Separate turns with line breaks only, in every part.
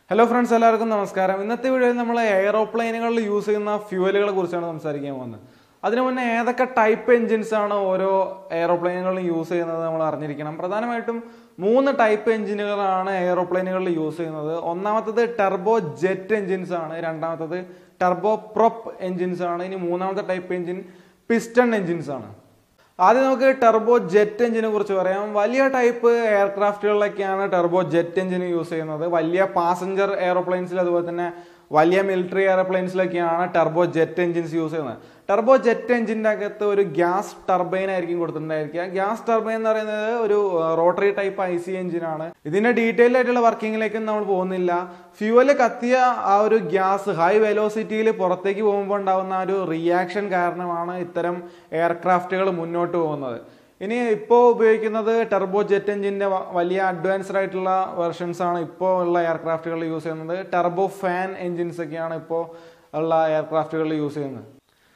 hello friends എല്ലാവർക്കും നമസ്കാരം ഇന്നത്തെ വീഡിയോയിൽ നമ്മൾ എയറോപ്ലെയിനുകളിൽ യൂസ് ചെയ്യുന്ന ഫ്യൂവലുകളെ കുറിച്ചാണ് സംസാരിക്കാൻ പോകുന്നത് അതിനു മുന്നേ ഏതൊക്കെ ടൈപ്പ് എഞ്ചിൻസ് ആണ് ഓരോ എയറോപ്ലെയിനുകളിൽ യൂസ് ചെയ്യുന്നത് നമ്മൾ അറിഞ്ഞിരിക്കണം പ്രധാനമായിട്ടും മൂന്ന് ടൈപ്പ് എഞ്ചിനുകളാണ് എയറോപ്ലെയിനുകളിൽ യൂസ് ചെയ്യുന്നത് ഒന്നാമത്തത് ടെർബോ ജെറ്റ് എഞ്ചിൻസ് ആണ് രണ്ടാമത്തത് ടെർബോ പ്രൊപ്പ് എഞ്ചിൻസ് ആണ് ഇനി മൂന്നാമത്തെ ടൈപ്പ് എഞ്ചിൻ പിസ്റ്റൺ എഞ്ചിൻസ് ആണ് ആദ്യം നമുക്ക് ടെർബോ ജെറ്റ് എഞ്ചിനെ കുറിച്ച് പറയാം വലിയ ടൈപ്പ് എയർക്രാഫ്റ്റുകളിലൊക്കെയാണ് ടെർബോ ജെറ്റ് എഞ്ചിൻ യൂസ് ചെയ്യുന്നത് വലിയ പാസഞ്ചർ എയറോപ്ലെയിൻസിൽ അതുപോലെ തന്നെ വലിയ മിലിറ്ററി എയർപ്ലെയിൻസിലൊക്കെയാണ് ടെർബോ ജെറ്റ് എഞ്ചിൻസ് യൂസ് ചെയ്യുന്നത് ടെർബോ ജെറ്റ് എഞ്ചിൻ്റെ അകത്ത് ഒരു ഗ്യാസ് ടർബൈൻ ആയിരിക്കും കൊടുത്തിട്ടുണ്ടായിരിക്കുക ഗ്യാസ് ടർബൈൻ എന്ന് പറയുന്നത് ഒരു റോട്ടറി ടൈപ്പ് ഐ സി എഞ്ചിനാണ് ഇതിന്റെ ഡീറ്റെയിൽ ആയിട്ടുള്ള വർക്കിങ്ങിലേക്കും നമ്മൾ പോകുന്നില്ല ഫ്യൂവല് കത്തിയ ആ ഒരു ഗ്യാസ് ഹൈ വെലോസിറ്റിയിൽ പുറത്തേക്ക് പോകുമ്പോൾ ഉണ്ടാകുന്ന ആ ഒരു റിയാക്ഷൻ കാരണമാണ് ഇത്തരം എയർക്രാഫ്റ്റുകൾ മുന്നോട്ട് പോകുന്നത് ഇനി ഇപ്പോൾ ഉപയോഗിക്കുന്നത് ടെർബോ ജെറ്റ് എഞ്ചിന്റെ വലിയ അഡ്വാൻസ്ഡ് ആയിട്ടുള്ള വെർഷൻസ് ആണ് ഇപ്പോൾ ഉള്ള എയർക്രാഫ്റ്റുകൾ യൂസ് ചെയ്യുന്നത് ടെർബോ ഫാൻ എഞ്ചിൻസ് ഒക്കെയാണ് ഇപ്പോൾ ഉള്ള എയർക്രാഫ്റ്റുകൾ യൂസ് ചെയ്യുന്നത്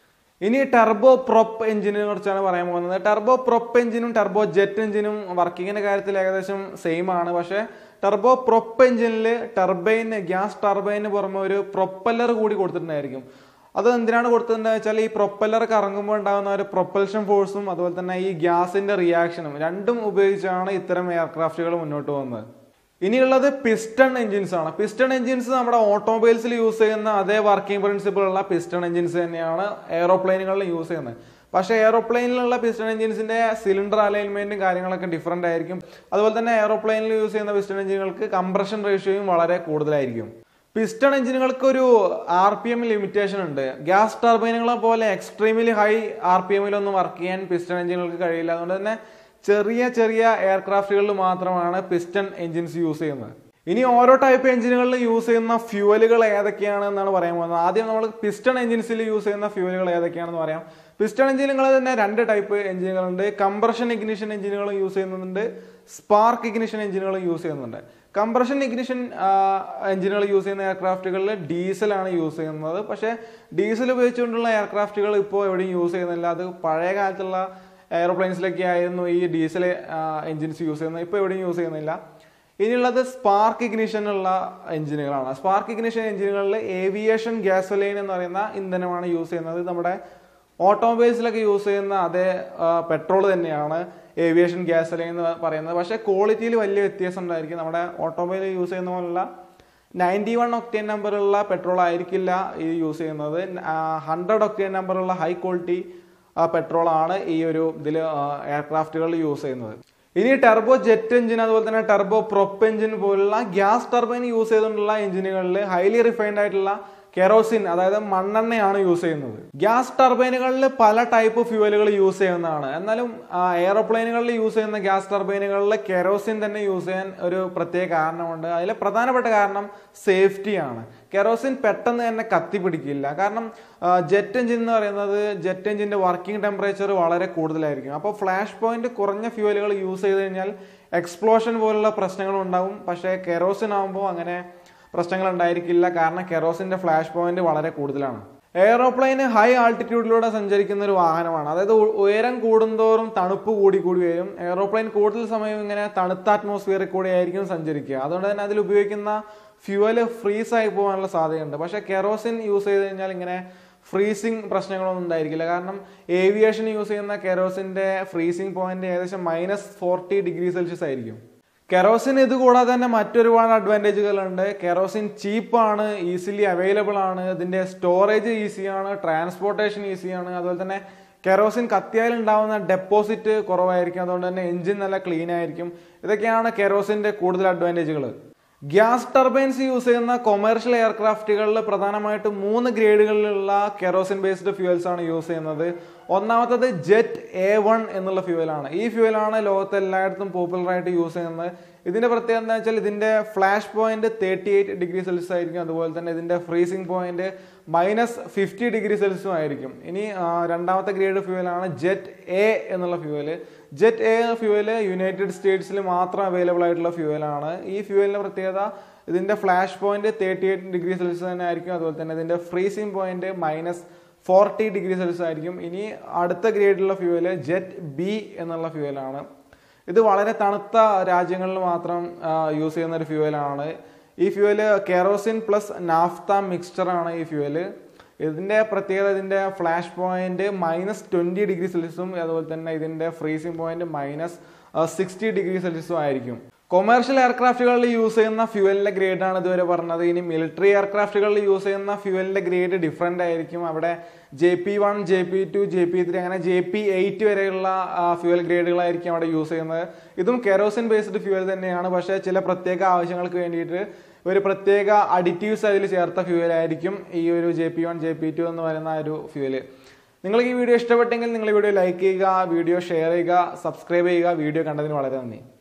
ഇനി ടെർബോ പ്രൊപ്പ് എഞ്ചിനെ കുറിച്ചാണ് പറയാൻ പോകുന്നത് ടെർബോ പ്രൊപ്പ് എഞ്ചിനും ടെർബോ ജെറ്റ് എഞ്ചിനും വർക്കിങ്ങിന്റെ കാര്യത്തിൽ ഏകദേശം സെയിം ആണ് പക്ഷേ ടെർബോ പ്രൊപ്പ് എഞ്ചിനിൽ ടർബൈൻ ഗ്യാസ് ടർബൈന് പുറമെ ഒരു പ്രൊപ്പല്ലർ കൂടി കൊടുത്തിട്ടുണ്ടായിരിക്കും അത് എന്തിനാണ് കൊടുത്തിട്ടുണ്ടെന്ന് വെച്ചാൽ ഈ പ്രൊപ്പല്ലർ കറങ്ങുമ്പോൾ ഉണ്ടാകുന്ന ഒരു പ്രൊപ്പൽഷൻ ഫോഴ്സും അതുപോലെ തന്നെ ഈ ഗ്യാസിന്റെ റിയാക്ഷനും രണ്ടും ഉപയോഗിച്ചാണ് ഇത്തരം എയർക്രാഫ്റ്റുകൾ മുന്നോട്ട് പോകുന്നത് ഇനിയുള്ളത് പിസ്റ്റൺ എഞ്ചിൻസ് ആണ് പിസ്റ്റൺ എഞ്ചിൻസ് നമ്മുടെ ഓട്ടോമൊബൈൽസിൽ യൂസ് ചെയ്യുന്ന അതേ വർക്കിംഗ് പ്രിൻസിപ്പിൾ ഉള്ള പിസ്റ്റൺ എഞ്ചിൻസ് തന്നെയാണ് എയറോപ്ലെയിനുകളിൽ യൂസ് ചെയ്യുന്നത് പക്ഷേ എയറോപ്ലെയിനിലുള്ള പിസ്റ്റൺ എഞ്ചിൻസിന്റെ സിലിണ്ടർ അലൈൻമെന്റും കാര്യങ്ങളൊക്കെ ഡിഫറെന്റ് ആയിരിക്കും അതുപോലെ തന്നെ എയറോപ്ലെയിനിൽ യൂസ് ചെയ്യുന്ന പിസ്റ്റൺ എഞ്ചിനുകൾക്ക് കംപ്രഷൻ റേഷ്യോയും വളരെ കൂടുതലായിരിക്കും പിസ്റ്റൺ എഞ്ചിനുകൾക്ക് ഒരു ആർ പി എം ലിമിറ്റേഷൻ ഉണ്ട് ഗ്യാസ് ടർബൈനുകളെ പോലെ എക്സ്ട്രീമിലി ഹൈ ആർ പി എമ്മിലൊന്നും വർക്ക് ചെയ്യാൻ പിസ്റ്റൺ എഞ്ചിനുകൾക്ക് കഴിയില്ല അതുകൊണ്ട് തന്നെ ചെറിയ ചെറിയ എയർക്രാഫ്റ്റുകളിൽ മാത്രമാണ് പിസ്റ്റൺ എഞ്ചിൻസ് യൂസ് ചെയ്യുന്നത് ഇനി ഓരോ ടൈപ്പ് എഞ്ചിനുകളിൽ യൂസ് ചെയ്യുന്ന ഫ്യൂവലുകൾ ഏതൊക്കെയാണ് എന്നാണ് പറയാൻ പോകുന്നത് ആദ്യം നമ്മൾ പിസ്റ്റൺ എഞ്ചിൻസിൽ യൂസ് ചെയ്യുന്ന ഫ്യൂവലുകൾ ഏതൊക്കെയാണെന്ന് പറയാം പിസ്റ്റൺ എഞ്ചിനുകൾ തന്നെ രണ്ട് ടൈപ്പ് എഞ്ചിനുകളുണ്ട് കംപ്രഷൻ ഇഗ്നിഷൻ എഞ്ചിനുകൾ യൂസ് ചെയ്യുന്നുണ്ട് സ്പാർക്ക് ഇഗ്നിഷൻ എഞ്ചിനുകൾ യൂസ് ചെയ്യുന്നുണ്ട് കംപ്രഷൻ ഇഗ്നിഷൻ എഞ്ചിനുകൾ യൂസ് ചെയ്യുന്ന എയർക്രാഫ്റ്റുകളിൽ ഡീസലാണ് യൂസ് ചെയ്യുന്നത് പക്ഷേ ഡീസൽ ഉപയോഗിച്ചുകൊണ്ടുള്ള എയർക്രാഫ്റ്റുകൾ ഇപ്പോൾ എവിടെയും യൂസ് ചെയ്യുന്നില്ല അത് പഴയ കാലത്തുള്ള എയർപ്ലെയിൻസിലൊക്കെ ആയിരുന്നു ഈ ഡീസൽ എഞ്ചിൻസ് യൂസ് ചെയ്യുന്നത് ഇപ്പോൾ എവിടെയും യൂസ് ചെയ്യുന്നില്ല ഇനിയുള്ളത് സ്പാർക്ക് ഇഗ്നിഷൻ ഉള്ള എഞ്ചിനുകളാണ് സ്പാർക്ക് ഇഗ്നിഷൻ എഞ്ചിനുകളിൽ ഏവിയേഷൻ ഗ്യാസോലൈൻ എന്ന് പറയുന്ന ഇന്ധനമാണ് യൂസ് ചെയ്യുന്നത് നമ്മുടെ ഓട്ടോമൊബൈൽസിലൊക്കെ യൂസ് ചെയ്യുന്ന അതേ പെട്രോൾ തന്നെയാണ് ഏവിയേഷൻ ഗ്യാസോലൈൻ എന്ന് പറയുന്നത് പക്ഷേ ക്വാളിറ്റിയിൽ വലിയ വ്യത്യാസം ഉണ്ടായിരിക്കും നമ്മുടെ ഓട്ടോമൊബൈൽ യൂസ് ചെയ്യുന്ന പോലുള്ള നയൻറ്റി വൺ ഒക്ടേൻ നമ്പറുള്ള പെട്രോൾ ആയിരിക്കില്ല ഇത് യൂസ് ചെയ്യുന്നത് ഹൺഡ്രഡ് ഒക്ടേൻ നമ്പറുള്ള ഹൈ ക്വാളിറ്റി പെട്രോൾ ആണ് ഈ ഒരു ഇതിൽ എയർക്രാഫ്റ്റുകളിൽ യൂസ് ചെയ്യുന്നത് ഇനി ടെർബോ ജെറ്റ് എഞ്ചിൻ അതുപോലെ തന്നെ ടെർബോ പ്രൊപ്പ് എഞ്ചിൻ പോലുള്ള ഗ്യാസ് ടർബൈൻ യൂസ് ചെയ്തുകൊണ്ടുള്ള എഞ്ചിനുകളിൽ ഹൈലി റിഫൈൻഡ് ആയിട്ടുള്ള കെറോസിൻ അതായത് മണ്ണെണ്ണയാണ് യൂസ് ചെയ്യുന്നത് ഗ്യാസ് ടർബൈനുകളിൽ പല ടൈപ്പ് ഫ്യൂവലുകൾ യൂസ് ചെയ്യുന്നതാണ് എന്നാലും എയറോപ്ലെയിനുകളിൽ യൂസ് ചെയ്യുന്ന ഗ്യാസ് ടർബൈനുകളിൽ കെറോസിൻ തന്നെ യൂസ് ചെയ്യാൻ ഒരു പ്രത്യേക കാരണമുണ്ട് അതിലെ പ്രധാനപ്പെട്ട കാരണം സേഫ്റ്റിയാണ് കെറോസിൻ പെട്ടെന്ന് തന്നെ കത്തിപ്പിടിക്കില്ല കാരണം ജെറ്റ് എഞ്ചിൻ എന്ന് പറയുന്നത് ജെറ്റ് എഞ്ചിന്റെ വർക്കിംഗ് ടെമ്പറേച്ചർ വളരെ കൂടുതലായിരിക്കും അപ്പോൾ ഫ്ലാഷ് പോയിന്റ് കുറഞ്ഞ ഫ്യൂവലുകൾ യൂസ് ചെയ്ത് കഴിഞ്ഞാൽ എക്സ്പ്ലോഷൻ പോലുള്ള പ്രശ്നങ്ങളും ഉണ്ടാവും പക്ഷേ കെറോസിൻ ആകുമ്പോൾ അങ്ങനെ പ്രശ്നങ്ങൾ ഉണ്ടായിരിക്കില്ല കാരണം കെറോസിന്റെ ഫ്ലാഷ് പോയിന്റ് വളരെ കൂടുതലാണ് എയറോപ്ലെയിൻ ഹൈ ആൾട്ടിറ്റ്യൂഡിലൂടെ സഞ്ചരിക്കുന്ന ഒരു വാഹനമാണ് അതായത് ഉയരം കൂടുന്തോറും തണുപ്പ് കൂടി കൂടി വരും എയറോപ്ലെയിൻ കൂടുതൽ സമയം ഇങ്ങനെ തണുത്ത അറ്റ്മോസ്ഫിയറിൽ കൂടി ആയിരിക്കും സഞ്ചരിക്കുക അതുകൊണ്ട് തന്നെ അതിൽ ഉപയോഗിക്കുന്ന ഫ്യൂവല് ഫ്രീസ് ആയി പോകാനുള്ള സാധ്യതയുണ്ട് പക്ഷേ കെറോസിൻ യൂസ് ചെയ്ത് കഴിഞ്ഞാൽ ഇങ്ങനെ ഫ്രീസിങ് പ്രശ്നങ്ങളൊന്നും ഉണ്ടായിരിക്കില്ല കാരണം ഏവിയേഷൻ യൂസ് ചെയ്യുന്ന കെറോസിന്റെ ഫ്രീസിംഗ് പോയിന്റ് ഏകദേശം മൈനസ് ഫോർട്ടി ഡിഗ്രി സെൽഷ്യസ് ആയിരിക്കും കെറോസിൻ ഇത് കൂടാതെ തന്നെ മറ്റൊരുപാട് അഡ്വാൻറ്റേജുകളുണ്ട് കെറോസിൻ ചീപ്പാണ് ഈസിലി അവൈലബിൾ ആണ് ഇതിന്റെ സ്റ്റോറേജ് ഈസിയാണ് ട്രാൻസ്പോർട്ടേഷൻ ഈസിയാണ് അതുപോലെ തന്നെ കെറോസിൻ കത്തിയാൽ ഉണ്ടാവുന്ന ഡെപ്പോസിറ്റ് കുറവായിരിക്കും അതുകൊണ്ട് തന്നെ എഞ്ചിൻ നല്ല ക്ലീൻ ആയിരിക്കും ഇതൊക്കെയാണ് കെറോസിന്റെ കൂടുതൽ അഡ്വാൻറ്റേജുകൾ ഗ്യാസ് ടർബൈൻസ് യൂസ് ചെയ്യുന്ന കൊമേഴ്ഷ്യൽ എയർക്രാഫ്റ്റുകളിൽ പ്രധാനമായിട്ടും മൂന്ന് ഗ്രേഡുകളിലുള്ള കെറോസിൻ ബേസ്ഡ് ഫ്യൂവൽസ് ആണ് യൂസ് ചെയ്യുന്നത് ഒന്നാമത്തത് ജെറ്റ് എ വൺ എന്നുള്ള ഫ്യൂവലാണ് ഈ ഫ്യൂവലാണ് ലോകത്ത് എല്ലായിടത്തും പോപ്പുലർ ആയിട്ട് യൂസ് ചെയ്യുന്നത് ഇതിന്റെ പ്രത്യേകത എന്താ വെച്ചാൽ ഇതിന്റെ flash point thirty eight degree Celsius ആയിരിക്കും അതുപോലെ തന്നെ ഇതിന്റെ freezing point minus fifty degree സെൽഷ്യസും ആയിരിക്കും ഇനി രണ്ടാമത്തെ ഗ്രേഡ് ഫ്യൂവലാണ് ജെറ്റ് എ എന്നുള്ള fuel jet A fuel United സ്റ്റേറ്റ്സിൽ മാത്രം അവൈലബിൾ ആയിട്ടുള്ള ഫ്യൂവലാണ് ഈ ഫ്യൂവലിന്റെ പ്രത്യേകത ഇതിന്റെ flash point thirty eight degree Celsius തന്നെ ആയിരിക്കും അതുപോലെ തന്നെ ഇതിന്റെ freezing point minus forty degree Celsius ആയിരിക്കും ഇനി അടുത്ത ഗ്രേഡിലുള്ള ഫ്യൂവല് ജെറ്റ് ബി എന്നുള്ള ഫ്യൂവലാണ് ഇത് വളരെ തണുത്ത രാജ്യങ്ങളിൽ മാത്രം യൂസ് ചെയ്യുന്ന ഒരു ഫ്യൂവലാണ് ഈ fuel kerosene plus naphtha mixture ആണ് ഈ ഫ്യൂവല് ഇതിന്റെ പ്രത്യേകത ഇതിന്റെ flash point minus twenty degree സെൽഷ്യസും അതുപോലെ തന്നെ ഇതിന്റെ freezing point minus sixty degree സെൽഷ്യസും ആയിരിക്കും കൊമേഴ്ഷ്യൽ എയർക്രാഫ്റ്റുകളിൽ യൂസ് ചെയ്യുന്ന ഫ്യൂവലിന്റെ ഗ്രേഡ് ആണ് ഇതുവരെ പറഞ്ഞത് ഇനി മിലിറ്ററി എയർക്രാഫ്റ്റുകളിൽ യൂസ് ചെയ്യുന്ന ഫ്യൂവലിന്റെ ഗ്രേഡ് ഡിഫറെന്റ് ആയിരിക്കും അവിടെ J P one J P two J P three അങ്ങനെ ജെ പി എയ്റ്റ് വരെയുള്ള ഫ്യൂവൽ ഗ്രേഡുകളായിരിക്കും അവിടെ യൂസ് ചെയ്യുന്നത് ഇതും കെറോസിൻ ബേസ്ഡ് ഫ്യൂവൽ തന്നെയാണ് പക്ഷേ ചില പ്രത്യേക ആവശ്യങ്ങൾക്ക് വേണ്ടിയിട്ട് ഒരു പ്രത്യേക അഡിറ്റീവ്സ് അതിൽ ചേർത്ത ഫ്യൂവൽ ആയിരിക്കും ഈ ഒരു J P one J P two എന്ന് പറയുന്ന ആ ഒരു ഫ്യൂവല് നിങ്ങൾക്ക് ഈ വീഡിയോ ഇഷ്ടപ്പെട്ടെങ്കിൽ നിങ്ങൾ ഈ വീഡിയോ ലൈക്ക് ചെയ്യുക വീഡിയോ ഷെയർ ചെയ്യുക സബ്സ്ക്രൈബ് ചെയ്യുക വീഡിയോ കണ്ടതിന് വളരെ നന്ദി